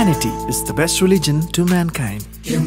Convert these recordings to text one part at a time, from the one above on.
Humanity is the best religion to mankind.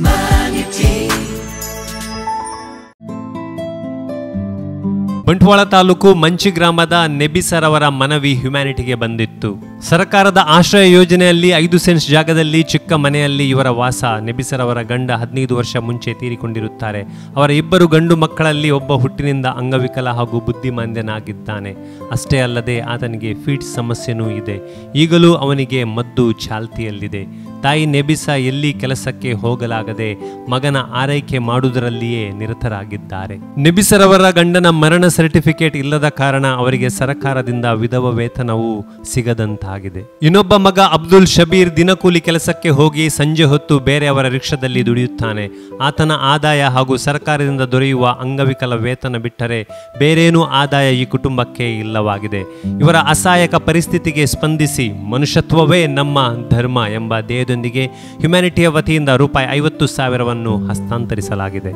Bantwal taluk Manchi ಗ್ರಾಮದ ನೆಬಿಸರ್ ಅವರ ಮನವಿ ಹ್ಯುಮ್ಯಾನಿಟಿಗೆ ಬಂದಿತ್ತು ಸರ್ಕಾರದ ಆಶ್ರಯ ಯೋಜನೆಯಲ್ಲಿ ಐದು ಸೆನ್ಸ್ ಜಾಗದಲ್ಲಿ ಚಿಕ್ಕ ಮನೆಯಲ್ಲಿ ಇವರ ವಾಸ ನೆಬಿಸರ್ ಅವರ ಗಂಡ ಹದಿನೈದು ವರ್ಷ ಮುಂಚೆ ತೀರಿಕೊಂಡಿರುತ್ತಾರೆ ಅವರ ಇಬ್ಬರು ಗಂಡು ಮಕ್ಕಳಲ್ಲಿ ಒಬ್ಬ ಹುಟ್ಟಿನಿಂದ ಅಂಗವಿಕಲ ಹಾಗೂ ಬುದ್ಧಿಮಾಂದ್ಯನಾಗಿದ್ದಾನೆ ಅಷ್ಟೇ ಅಲ್ಲದೆ ಆತನಿಗೆ ಫೀಟ್ ಸಮಸ್ಯೆನೂ ಇದೆ ಈಗಲೂ ಅವನಿಗೆ ಮದ್ದು ಚಾಲ್ತಿಯಲ್ಲಿದೆ ತಾಯಿ ನೆಬಿಸ ಎಲ್ಲಿ ಕೆಲಸಕ್ಕೆ ಹೋಗಲಾಗದೆ ಮಗನ ಆರೈಕೆ ಮಾಡುವುದರಲ್ಲಿಯೇ ನಿರತರಾಗಿದ್ದಾರೆ ನೆಬಿಸರವರ ಗಂಡನ ಮರಣ ಸರ್ಟಿಫಿಕೇಟ್ ಇಲ್ಲದ ಕಾರಣ ಅವರಿಗೆ ಸರಕಾರದಿಂದ ವಿಧವ ವೇತನವು ಸಿಗದಂತಾಗಿದೆ ಇನ್ನೊಬ್ಬ ಮಗ ಅಬ್ದುಲ್ ಶಬೀರ್ ದಿನಕೂಲಿ ಕೆಲಸಕ್ಕೆ ಹೋಗಿ ಸಂಜೆ ಹೊತ್ತು ಬೇರೆಯವರ ರಿಕ್ಷಾದಲ್ಲಿ ದುಡಿಯುತ್ತಾನೆ ಆತನ ಆದಾಯ ಹಾಗೂ ಸರ್ಕಾರದಿಂದ ದೊರೆಯುವ ಅಂಗವಿಕಲ ವೇತನ ಬಿಟ್ಟರೆ ಬೇರೇನೂ ಆದಾಯ ಈ ಕುಟುಂಬಕ್ಕೆ ಇಲ್ಲವಾಗಿದೆ ಇವರ ಅಸಹಾಯಕ ಪರಿಸ್ಥಿತಿಗೆ ಸ್ಪಂದಿಸಿ ಮನುಷ್ಯತ್ವವೇ ನಮ್ಮ ಧರ್ಮ ಎಂಬ ಧ್ಯೇಯದೊಂದಿಗೆ ಹ್ಯುಮ್ಯಾನಿಟಿಯ ವತಿಯಿಂದ ರೂಪಾಯಿ ಐವತ್ತು ಸಾವಿರವನ್ನು ಹಸ್ತಾಂತರಿಸಲಾಗಿದೆ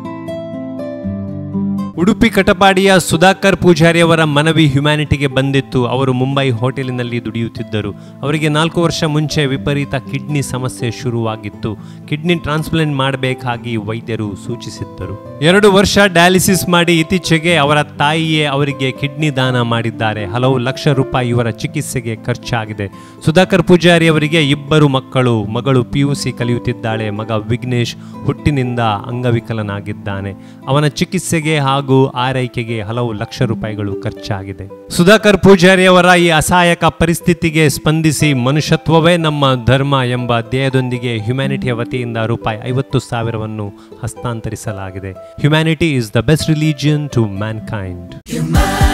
ಉಡುಪಿ ಕಟಪಾಡಿಯ ಸುಧಾಕರ್ ಪೂಜಾರಿಯವರ ಮನವಿ ಹ್ಯುಮ್ಯಾನಿಟಿಗೆ ಬಂದಿತ್ತು ಅವರು ಮುಂಬೈ ಹೋಟೆಲಿನಲ್ಲಿ ದುಡಿಯುತ್ತಿದ್ದರು ಅವರಿಗೆ ನಾಲ್ಕು ವರ್ಷ ಮುಂಚೆ ವಿಪರೀತ ಕಿಡ್ನಿ ಸಮಸ್ಯೆ ಶುರುವಾಗಿತ್ತು ಕಿಡ್ನಿ ಟ್ರಾನ್ಸ್ಪ್ಲಾಂಟ್ ಮಾಡಬೇಕಾಗಿ ವೈದ್ಯರು ಸೂಚಿಸಿದ್ದರು ಎರಡು ವರ್ಷ ಡಯಾಲಿಸಿಸ್ ಮಾಡಿ ಇತ್ತೀಚೆಗೆ ಅವರ ತಾಯಿಯೇ ಅವರಿಗೆ ಕಿಡ್ನಿ ದಾನ ಮಾಡಿದ್ದಾರೆ ಹಲವು ಲಕ್ಷ ರೂಪಾಯಿ ಇವರ ಚಿಕಿತ್ಸೆಗೆ ಖರ್ಚಾಗಿದೆ ಸುಧಾಕರ್ ಪೂಜಾರಿ ಅವರಿಗೆ ಇಬ್ಬರು ಮಕ್ಕಳು ಮಗಳು ಪಿ ಯು ಸಿ ಕಲಿಯುತ್ತಿದ್ದಾಳೆ ಮಗ ವಿಘ್ನೇಶ್ ಹುಟ್ಟಿನಿಂದ ಅಂಗವಿಕಲನಾಗಿದ್ದಾನೆ ಅವನ ಚಿಕಿತ್ಸೆಗೆ ಹಾಗೂ ಆರೈಕೆಗೆ ಹಲವು ಲಕ್ಷ ರೂಪಾಯಿಗಳು ಖರ್ಚಾಗಿದೆ ಸುಧಾಕರ್ ಪೂಜಾರಿ ಅವರ ಈ ಅಸಹಾಯಕ ಪರಿಸ್ಥಿತಿಗೆ ಸ್ಪಂದಿಸಿ ಮನುಷ್ಯತ್ವವೇ ನಮ್ಮ ಧರ್ಮ ಎಂಬ ಧ್ಯೇಯದೊಂದಿಗೆ ಹ್ಯುಮ್ಯಾನಿಟಿಯ ವತಿಯಿಂದ ರೂಪಾಯಿ ಐವತ್ತು ಸಾವಿರವನ್ನು ಹಸ್ತಾಂತರಿಸಲಾಗಿದೆ humanity is the best religion to Mankind